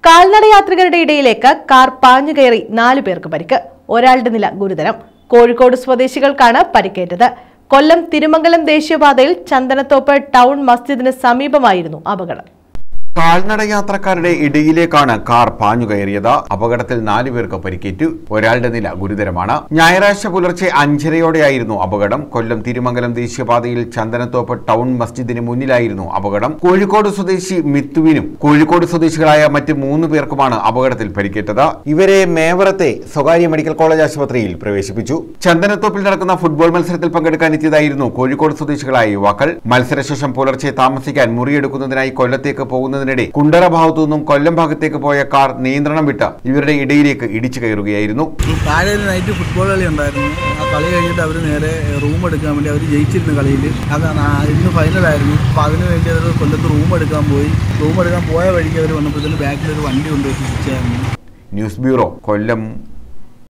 കാൽനട യാത്രികരുടെ ഇടയിലേക്ക് കാർ പാഞ്ഞുകയറി നാലു പേർക്ക് പരിക്ക് ഒരാളുടെ നില ഗുരുതരം കോഴിക്കോട് സ്വദേശികൾക്കാണ് പരിക്കേറ്റത് കൊല്ലം തിരുമംഗലം ദേശീയപാതയിൽ ചന്ദനത്തോപ്പ് ടൗൺ മസ്ജിദിന് സമീപമായിരുന്നു അപകടം കാൽനട യാത്രക്കാരുടെ ഇടയിലേക്കാണ് കാർ പാഞ്ഞുകയറിയത് അപകടത്തിൽ നാലു പേർക്ക് പരിക്കേറ്റു ഒരാളുടെ നില ഗുരുതരമാണ് ഞായറാഴ്ച പുലർച്ചെ അഞ്ചരയോടെയായിരുന്നു അപകടം കൊല്ലം തിരുമംഗലം ദേശീയപാതയിൽ ചന്ദനത്തോപ്പ് ടൗൺ മസ്ജിദിന് മുന്നിലായിരുന്നു അപകടം കോഴിക്കോട് സ്വദേശി മിത്തുവിനും കോഴിക്കോട് സ്വദേശികളായ മറ്റ് മൂന്ന് പേർക്കുമാണ് അപകടത്തിൽ പരിക്കേറ്റത് ഇവരെ മേവറത്തെ സ്വകാര്യ മെഡിക്കൽ കോളേജ് ആശുപത്രിയിൽ പ്രവേശിപ്പിച്ചു ചന്ദനത്തോപ്പിൽ നടക്കുന്ന ഫുട്ബോൾ മത്സരത്തിൽ പങ്കെടുക്കാൻ എത്തിയതായിരുന്നു കോഴിക്കോട് സ്വദേശികളായ യുവാക്കൾ മത്സരശേഷം പുലർച്ചെ താമസിക്കാൻ മുറിയെടുക്കുന്നതിനായി കൊല്ലത്തേക്ക് പോകുന്നതിനിടെ കുണ്ടറ ഭാഗത്തു നിന്നും കൊല്ലം ഭാഗത്തേക്ക് പോയ കാർ നിയന്ത്രണം വിട്ട് ഇവരുടെ ഇടയിലേക്ക് ഇടിച്ചു കയറുകയായിരുന്നു താഴെ ഒരു നൈറ്റ് ഫുട്ബോൾ കളി ഉണ്ടായിരുന്നു ആ കളി കഴിഞ്ഞിട്ട് അവർ നേരെ റൂം എടുക്കാൻ വേണ്ടി അവർ ജയിച്ചിരുന്നു കളിയിൽ അതാണ് ആ- ഇന്ന് ഫൈനലായിരുന്നു അപ്പോൾ അതിന് വേണ്ടി അവർ കൊല്ലത്ത് റൂം എടുക്കാൻ പോയി റൂം എടുക്കാൻ പോയ വഴിക്ക് അവർ വന്നപ്പോഴത്തേന് ബാക്കിൽ ഒരു വണ്ടി കൊണ്ടുവച്ച് ശിക്ഷയായിരുന്നു ന്യൂസ് ബ്യൂറോ കൊല്ലം